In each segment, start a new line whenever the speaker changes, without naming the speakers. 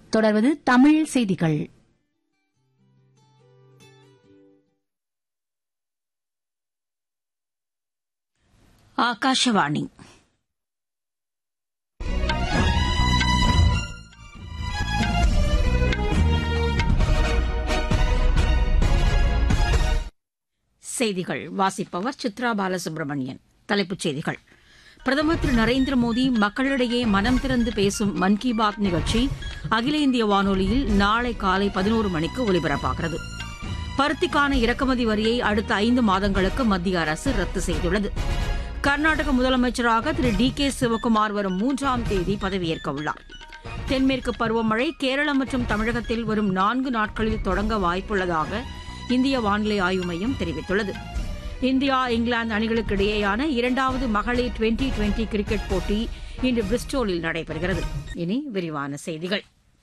தொடர்வது தமிழ் செய்திகள்
ಆಕಾಶವಾಣಿ செய்திகள் வாசிப்பவர் சித்ரா பாலசுப்ரமணியன் தலைப்புச் செய்திகள் பிரதமர் திரு நரேந்திர மோடி மக்களிடையே மனம் திறந்து பேசும் மன் கி பாத் நிகழ்ச்சி அகில இந்திய வானொலியில் நாளை காலை பதினோரு மணிக்கு ஒலிபரப்பாகிறது பருத்திக்கான இறக்குமதி வரியை அடுத்த ஐந்து மாதங்களுக்கு மத்திய அரசு ரத்து செய்துள்ளது கர்நாடக முதலமைச்சராக திரு டி கே சிவக்குமார் வரும் மூன்றாம் தேதி பதவியேற்க உள்ளார் தென்மேற்கு பருவமழை கேரளம் மற்றும் தமிழகத்தில் வரும் நான்கு நாட்களில் தொடங்க வாய்ப்புள்ளதாக இந்திய வானிலை ஆய்வு மையம் தெரிவித்துள்ளது இந்தியா இங்கிலாந்து அணிகளுக்கு இடையேயான இரண்டாவது மகளிர் டுவெண்டி டுவெண்டி கிரிக்கெட் போட்டி இன்று பிரிஸ்டோலில் நடைபெறுகிறது இனி விரிவான செய்திகள்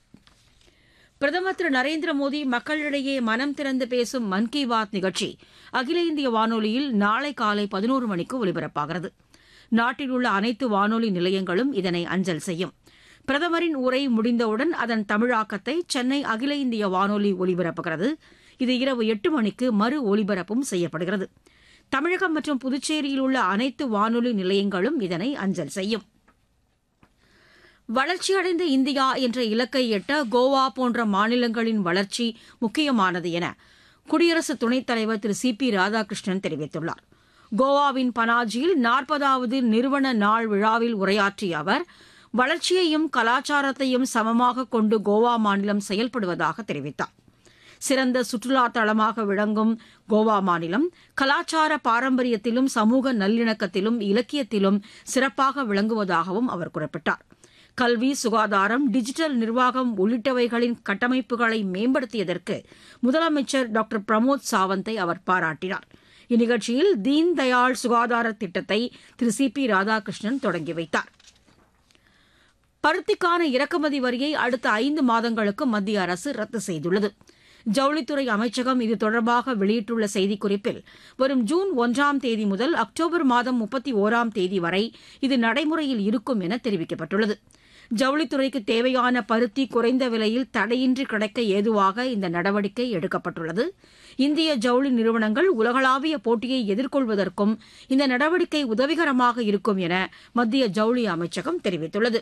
பிரதமர் திரு நரேந்திர மோடி மக்களிடையே மனம் திறந்து பேசும் மன் கி பாத் நிகழ்ச்சி அகில இந்திய வானொலியில் நாளை காலை பதினோரு மணிக்கு ஒலிபரப்பாகிறது நாட்டில் உள்ள அனைத்து வானொலி நிலையங்களும் இதனை அஞ்சல் செய்யும் பிரதமரின் உரை முடிந்தவுடன் அதன் தமிழாக்கத்தை சென்னை அகில இந்திய வானொலி ஒலிபரப்புகிறது இது இரவு எட்டு மணிக்கு மறு ஒலிபரப்பும் செய்யப்படுகிறது தமிழகம் மற்றும் புதுச்சேரியில் உள்ள அனைத்து வானொலி நிலையங்களும் இதனை அஞ்சல் செய்யும் வளர்ச்சியடைந்த இந்தியா என்ற இலக்கை எட்ட கோவா போன்ற மாநிலங்களின் வளர்ச்சி முக்கியமானது என குடியரசு துணைத் தலைவர் திரு சி பி ராதாகிருஷ்ணன் தெரிவித்துள்ளார் கோவாவின் பனாஜியில் நாற்பதாவது நிறுவன நாள் விழாவில் உரையாற்றிய அவர் வளர்ச்சியையும் கலாச்சாரத்தையும் சமமாக கொண்டு கோவா மாநிலம் செயல்படுவதாக தெரிவித்தார் சிறந்த சுற்றுலா தளமாக விளங்கும் கோவா மாநிலம் கலாச்சார பாரம்பரியத்திலும் சமூக நல்லிணக்கத்திலும் இலக்கியத்திலும் சிறப்பாக விளங்குவதாகவும் அவர் குறிப்பிட்டார் கல்வி சுகாதாரம் டிஜிட்டல் நிர்வாகம் உள்ளிட்டவைகளின் கட்டமைப்புகளை மேம்படுத்தியதற்கு முதலமைச்சர் டாக்டர் பிரமோத் சாவந்தை அவர் பாராட்டினார் இந்நிகழ்ச்சியில் தீன் தயாள் சுகாதார திட்டத்தை திரு சி பி ராதாகிருஷ்ணன் தொடங்கி வைத்தார் பருத்திக்கான இறக்குமதி வரியை அடுத்த ஐந்து மாதங்களுக்கு மத்திய அரசு ரத்து செய்துள்ளது ஜவுளித்துறை அமைச்சகம் இது தொடர்பாக வெளியிட்டுள்ள செய்திக்குறிப்பில் வரும் ஜூன் ஒன்றாம் தேதி முதல் அக்டோபர் மாதம் முப்பத்தி ஓராம் தேதி வரை இது நடைமுறையில் இருக்கும் என தெரிவிக்கப்பட்டுள்ளது ஜவுளித்துறைக்கு தேவையான பருத்தி குறைந்த விலையில் தடையின்றி கிடைக்க ஏதுவாக இந்த நடவடிக்கை எடுக்கப்பட்டுள்ளது இந்திய ஜவுளி நிறுவனங்கள் உலகளாவிய போட்டியை எதிர்கொள்வதற்கும் இந்த நடவடிக்கை உதவிகரமாக இருக்கும் என மத்திய ஜவுளி அமைச்சகம் தெரிவித்துள்ளது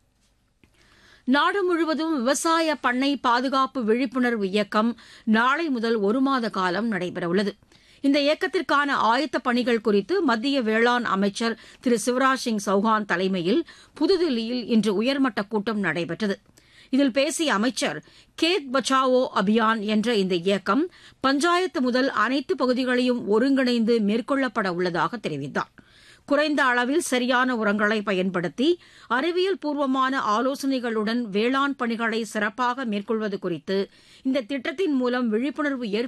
நாடு முழுவதும் விவசாய பண்ணை பாதுகாப்பு விழிப்புணர்வு இயக்கம் நாளை முதல் ஒரு மாத காலம் நடைபெறவுள்ளது இந்த இயக்கத்திற்கான ஆயத்த பணிகள் குறித்து மத்திய வேளாண் அமைச்சர் திரு சிவராஜ் சிங் சௌஹான் தலைமையில் புதுதில்லியில் இன்று உயர்மட்ட கூட்டம் நடைபெற்றது இதில் பேசிய அமைச்சர் கேத் பச்சாவோ அபியான் என்ற இந்த இயக்கம் பஞ்சாயத்து முதல் அனைத்து பகுதிகளையும் ஒருங்கிணைந்து மேற்கொள்ளப்பட உள்ளதாக தெரிவித்தார் குறைந்த அளவில் சரியான உரங்களை பயன்படுத்தி அறிவியல் பூர்வமான ஆலோசனைகளுடன் வேளாண் பணிகளை சிறப்பாக மேற்கொள்வது குறித்து இந்த திட்டத்தின் மூலம் விழிப்புணர்வு